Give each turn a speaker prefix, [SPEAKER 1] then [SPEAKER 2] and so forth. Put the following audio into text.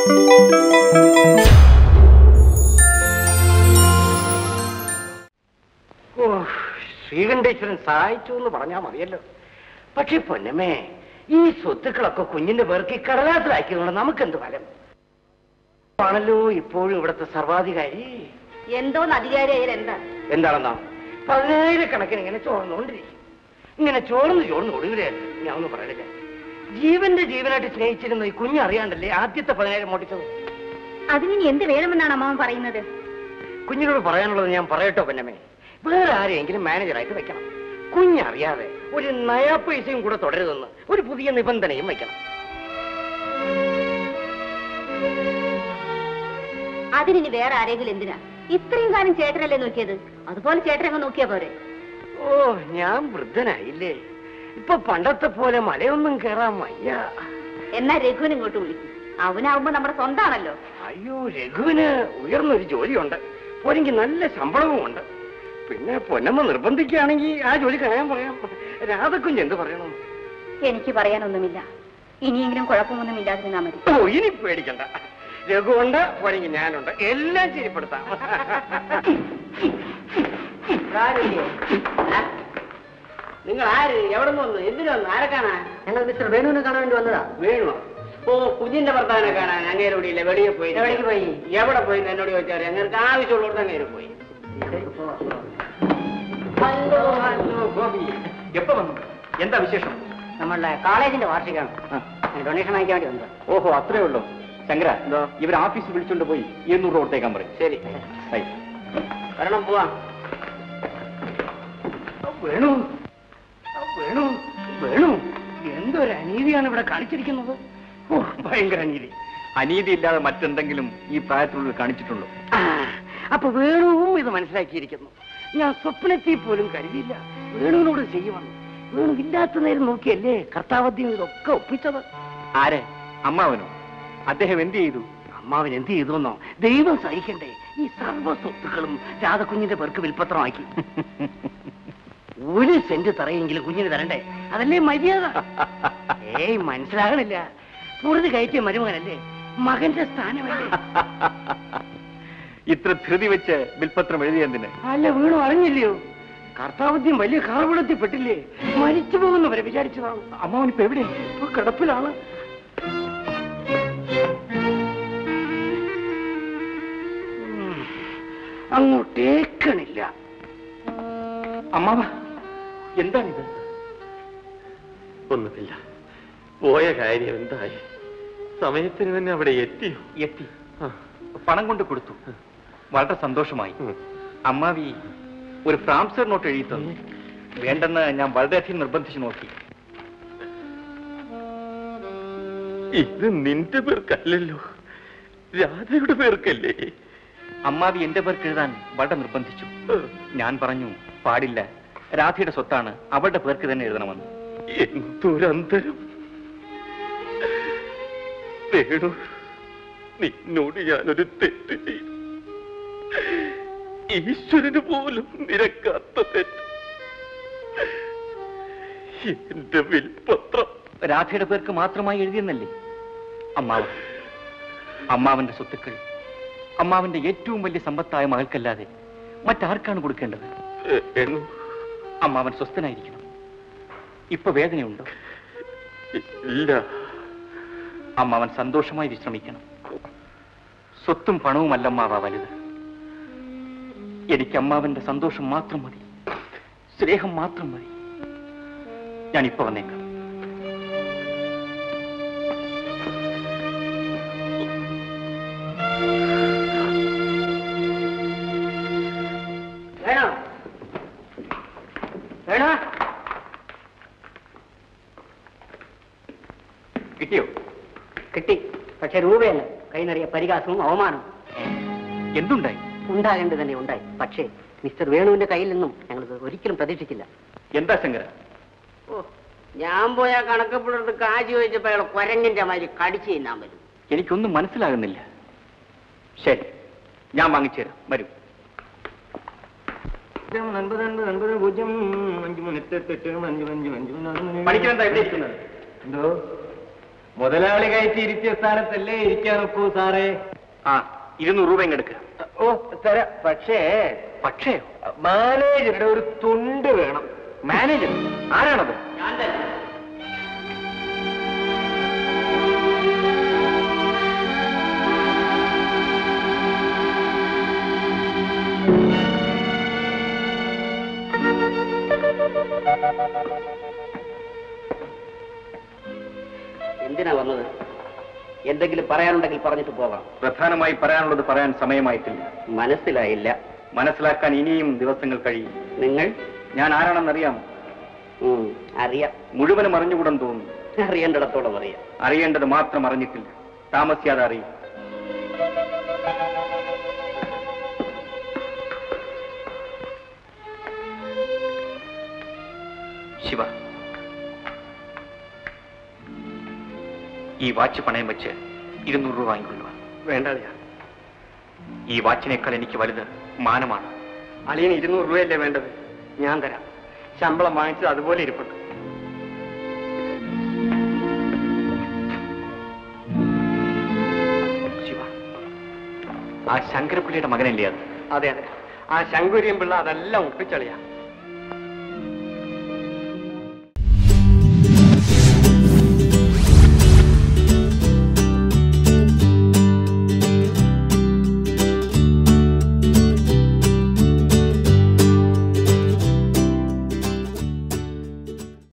[SPEAKER 1] ഓ ശ്രീകണ്ഠേശ്വരൻ സഹായിച്ചു എന്ന് പറഞ്ഞാൽ മതിയല്ലോ പക്ഷെ പൊന്നമ്മേ ഈ സ്വത്തുക്കളൊക്കെ കുഞ്ഞിന്റെ പേർക്ക് ഈ കടലാസിലാക്കിയതുകൊണ്ട് നമുക്കെന്ത് ഫലം ആണല്ലോ ഇപ്പോഴും ഇവിടുത്തെ സർവാധികാരി
[SPEAKER 2] എന്തോന്ന് അധികാരിയായാലും എന്താ
[SPEAKER 1] എന്താണെന്നോ പതിനായിരക്കണക്കിന് ഇങ്ങനെ ചോർന്നുകൊണ്ടിരിക്കും ഇങ്ങനെ ചോർന്ന് ചോർന്ന് ഒടുവില് ഞാൻ ഒന്നും പറയണില്ല ജീവന്റെ ജീവനായിട്ട് സ്നേഹിച്ചിരുന്ന ഈ കുഞ്ഞറിയാണ്ടല്ലേ ആദ്യത്തെ പതിനായിരം മോട്ടിച്ചത്
[SPEAKER 2] അതിനി എന്ത് വേണമെന്നാണ് അമ്മാവൻ പറയുന്നത്
[SPEAKER 1] കുഞ്ഞിനോട് പറയാനുള്ളത് ഞാൻ പറയട്ടോ പൊന്നമ്മേ വേറെ ആരെയെങ്കിലും മാനേജറായിട്ട് വെക്കണം കുഞ്ഞറിയാതെ ഒരു നയാ പൈസയും കൂടെ തുടരുതെന്ന് ഒരു പുതിയ നിബന്ധനയും വെക്കണം
[SPEAKER 2] അതിനി വേറെ ആരെങ്കിലും എന്തിനാ ഇത്രയും കാലം ചേട്ടനല്ലേ നോക്കിയത് അതുപോലെ ചേട്ടനങ്ങ് നോക്കിയാ പോരെ
[SPEAKER 1] ഓ ഞാൻ വൃദ്ധനായില്ലേ ഇപ്പൊ പണ്ടത്തെ പോലെ മലയൊന്നും കേറാൻ വയ്യ
[SPEAKER 2] എന്നാ രഘുവിനെ ഇങ്ങോട്ട് വിളിക്കും അവനാവുമ്പോ നമ്മുടെ സ്വന്താണല്ലോ
[SPEAKER 1] അയ്യോ രഘുവിന് ഉയർന്നൊരു ജോലിയുണ്ട് പോരെങ്കിൽ നല്ല ശമ്പളവും ഉണ്ട് പിന്നെ പൊന്നമ്മ നിർബന്ധിക്കുകയാണെങ്കിൽ ആ ജോലി കളയാൻ പറയാം രാധക്കുഞ്ഞ് എന്ത് പറയണം
[SPEAKER 2] എനിക്ക് പറയാനൊന്നുമില്ല ഇനിയെങ്കിലും കുഴപ്പമൊന്നും ഇല്ലാതിരുന്നാ മതി
[SPEAKER 1] ഓ ഇനി പേടിക്കണ്ട രഘുവുണ്ട് പോരെങ്കിൽ ഞാനുണ്ട് എല്ലാം ശരിപ്പെടുത്താം നിങ്ങൾ ആര് എവിടെ നിന്ന് വന്നു എന്തിനു വന്നു ആരെ കാണാൻ ഞങ്ങൾ മിസ്റ്റർ വേണുവിനെ കാണാൻ വേണ്ടി വന്നതാ വേണു ഓ കുഞ്ഞിന്റെ ഭർത്താവിനെ കാണാൻ അങ്ങേരെ ഇവിടെ ഇല്ല വെളിയെ പോയി എവിടേക്ക് പോയി എവിടെ പോയി എന്ന് എന്നോട് ചോദിച്ചാൽ ഞങ്ങൾക്ക് ആവശ്യമുള്ളവർക്ക് അങ്ങേര് പോയി ഹലോ ഹലോ ഗോപി
[SPEAKER 3] എപ്പോ വന്നു എന്താ വിശേഷം
[SPEAKER 1] നമ്മളുടെ കോളേജിന്റെ വാർഷികമാണ് ഡൊണേഷൻ വാങ്ങിക്കാൻ വേണ്ടി വന്നത്
[SPEAKER 3] ഓഹോ അത്രേ ഉള്ളൂ ശങ്കര ഇവർ ഓഫീസിൽ വിളിച്ചോണ്ട് പോയി ഇരുന്നൂറ് രൂപ കൊടുത്തേക്കാൻ പറയും
[SPEAKER 1] ശരി
[SPEAKER 3] ഹൈ.
[SPEAKER 1] വരണം പോവാം വേണു വേണു വേണു എന്തൊരു അനീതിയാണ് ഇവിടെ കാണിച്ചിരിക്കുന്നത് ഓ ഭയങ്കര അനീതി
[SPEAKER 3] അനീതി ഇല്ലാതെ മറ്റെന്തെങ്കിലും ഈ പ്രായത്തിനുള്ളിൽ കാണിച്ചിട്ടുണ്ടോ
[SPEAKER 1] ആ, അപ്പൊ വേണുവും ഇത് മനസ്സിലാക്കിയിരിക്കുന്നു ഞാൻ സ്വപ്നത്തിൽ പോലും കരുതിയില്ല വേണുവിനോട് ചെയ്യുമെന്ന് വേണു ഇല്ലാത്ത നേരം നോക്കിയല്ലേ കർത്താവദ്യം ഇതൊക്കെ ഒപ്പിച്ചത്
[SPEAKER 3] ആരെ അമ്മാവനോ അദ്ദേഹം എന്ത് ചെയ്തു
[SPEAKER 1] അമ്മാവൻ എന്ത് ചെയ്തുവെന്നോ ദൈവം സഹിക്കണ്ടേ ഈ സർവ്വ സ്വത്തുക്കളും രാധകുഞ്ഞിന്റെ പേർക്ക് വിൽപ്പത്രമാക്കി ഒരു സെന്റ് തറയെങ്കിലും കുഞ്ഞിന് തരണ്ടേ അതല്ലേ മര്യാദ ഏയ് മനസ്സിലാകണില്ല പുറത്ത് കയറ്റിയ മരുമകനല്ലേ മകന്റെ സ്ഥാനമല്ലേ
[SPEAKER 3] ഇത്ര ധൃതി വെച്ച് വിൽപത്രം എഴുതിയെന്തിന്
[SPEAKER 1] അല്ല വീണു അറിഞ്ഞില്ലയോ കർത്താവദ്യം വലിയ കാർവിടത്തിൽ പെട്ടില്ലേ മരിച്ചു പോകുന്നവരെ വിചാരിച്ചതാണ്
[SPEAKER 3] അമ്മാവൻ ഇപ്പൊ എവിടെ
[SPEAKER 1] ഇപ്പൊ കിടപ്പിലാണ് ഉം. അങ്ങോട്ടേക്കണില്ല
[SPEAKER 3] അമ്മാവ എന്താണിത്
[SPEAKER 4] ഒന്നുമില്ല പോയ കാര്യം എന്തായി സമയത്തിന് തന്നെ അവിടെ എത്തിയോ
[SPEAKER 3] എത്തി പണം കൊണ്ട് കൊടുത്തു വളരെ സന്തോഷമായി അമ്മാവി ഒരു ഫ്രാംസർ നോട്ട് എഴുതി തന്നു വേണ്ടെന്ന് ഞാൻ വളരെയധികം നിർബന്ധിച്ചു നോക്കി
[SPEAKER 4] ഇത് നിന്റെ പേർക്കല്ലല്ലോ രാധയുടെ പേർക്കല്ലേ
[SPEAKER 3] അമ്മാവി എന്റെ പേർക്ക് എഴുതാൻ വളരെ നിർബന്ധിച്ചു ഞാൻ പറഞ്ഞു പാടില്ല രാധയുടെ സ്വത്താണ് അവളുടെ പേർക്ക് തന്നെ എഴുതണമെന്ന്
[SPEAKER 4] എന്തൊരന്തരം വേണു നിന്നോട് ഞാനൊരു തെറ്റ് ചെയ്തു ഈശ്വരന് പോലും നിരക്കാത്ത തെറ്റ് എന്റെ വിൽപത്രം
[SPEAKER 3] രാധയുടെ പേർക്ക് മാത്രമായി എഴുതിയെന്നല്ലേ അമ്മാവൻ അമ്മാവന്റെ സ്വത്തുക്കൾ അമ്മാവന്റെ ഏറ്റവും വലിയ സമ്പത്തായ മകൾക്കല്ലാതെ മറ്റാർക്കാണ് കൊടുക്കേണ്ടത്
[SPEAKER 4] വേണു
[SPEAKER 3] അമ്മാവൻ സ്വസ്ഥനായിരിക്കണം ഇപ്പൊ വേദനയുണ്ടോ
[SPEAKER 4] ഇല്ല
[SPEAKER 3] അമ്മാവൻ സന്തോഷമായി വിശ്രമിക്കണം സ്വത്തും പണവുമല്ല അമ്മാവ വലുത് എനിക്ക് അമ്മാവന്റെ സന്തോഷം മാത്രം മതി സ്നേഹം മാത്രം മതി ഞാൻ ഇപ്പൊ വന്നേക്കാം
[SPEAKER 1] വേണോ വേണോ
[SPEAKER 3] കിട്ടിയോ
[SPEAKER 1] കിട്ടി പക്ഷെ രൂപയല്ല കൈ നിറയെ പരിഹാസവും അവമാനവും
[SPEAKER 3] എന്തുണ്ടായി
[SPEAKER 1] ഉണ്ടാകേണ്ടത് തന്നെ ഉണ്ടായി പക്ഷേ മിസ്റ്റർ വേണുവിന്റെ കയ്യിൽ നിന്നും ഞങ്ങൾ ഒരിക്കലും പ്രതീക്ഷിച്ചില്ല
[SPEAKER 3] എന്താ ശങ്കര
[SPEAKER 1] ഓ ഞാൻ പോയ കണക്കപ്പെടുത്ത് കാശ് ചോദിച്ചപ്പോ അയാൾ കൊരങ്ങിന്റെ മാതിരി കടിച്ചു തിന്നാൻ വരും
[SPEAKER 3] എനിക്കൊന്നും മനസ്സിലാകുന്നില്ല ശരി ഞാൻ വാങ്ങിച്ചു തരാം വരൂ പഠിക്കണെന്താ ഇവിടെ ഇരിക്കുന്നത്
[SPEAKER 4] എന്തോ
[SPEAKER 1] മുതലാളി കയറ്റി ഇരുത്തിയ സ്ഥാനത്തല്ലേ ഇരിക്കാനൊക്കൂ സാറേ
[SPEAKER 3] ആ ഇരുന്നൂറ് രൂപ ഇങ്ങെടുക്കുക
[SPEAKER 1] ഓ തരാം പക്ഷേ
[SPEAKER 3] പക്ഷേ
[SPEAKER 1] മാനേജറുടെ ഒരു തുണ്ട് വേണം
[SPEAKER 3] മാനേജർ ആരാണത്
[SPEAKER 1] എന്തിനാ വന്നത് എന്തെങ്കിലും പറയാനുണ്ടെങ്കിൽ പറഞ്ഞിട്ട് പോകാം
[SPEAKER 3] പ്രധാനമായി പറയാനുള്ളത് പറയാൻ സമയമായിട്ടില്ല
[SPEAKER 1] മനസ്സിലായില്ല
[SPEAKER 3] മനസ്സിലാക്കാൻ ഇനിയും ദിവസങ്ങൾ കഴിയും
[SPEAKER 1] നിങ്ങൾ
[SPEAKER 3] ഞാൻ ആരാണെന്നറിയാം
[SPEAKER 1] ഉം, അറിയാം
[SPEAKER 3] മുഴുവനും അറിഞ്ഞുകൂടെന്ന് തോന്നുന്നു
[SPEAKER 1] അറിയേണ്ടിടത്തോളം അറിയാം
[SPEAKER 3] അറിയേണ്ടത് മാത്രം അറിഞ്ഞിട്ടില്ല താമസിയാതെ അറിയും ശിവ ഈ വാച്ച് പണയം വെച്ച് ഇരുന്നൂറ് രൂപ വാങ്ങിക്കൊള്ളുക
[SPEAKER 4] വേണ്ട അളിയ
[SPEAKER 3] ഈ വാച്ചിനേക്കാൾ എനിക്ക് വലുത് മാനമാണ്
[SPEAKER 4] അളിയന് ഇരുന്നൂറ് രൂപയല്ലേ വേണ്ടത് ഞാൻ തരാം ശമ്പളം വാങ്ങിച്ചത് അതുപോലെ ഇരിപ്പുണ്ട്
[SPEAKER 3] ശിവ ആ ശങ്കരപ്പിള്ളിയുടെ മകനല്ലേ അത്
[SPEAKER 4] അതെ അതെ ആ ശങ്കുരിയും പിള്ള അതെല്ലാം ഒപ്പിച്ചളിയാ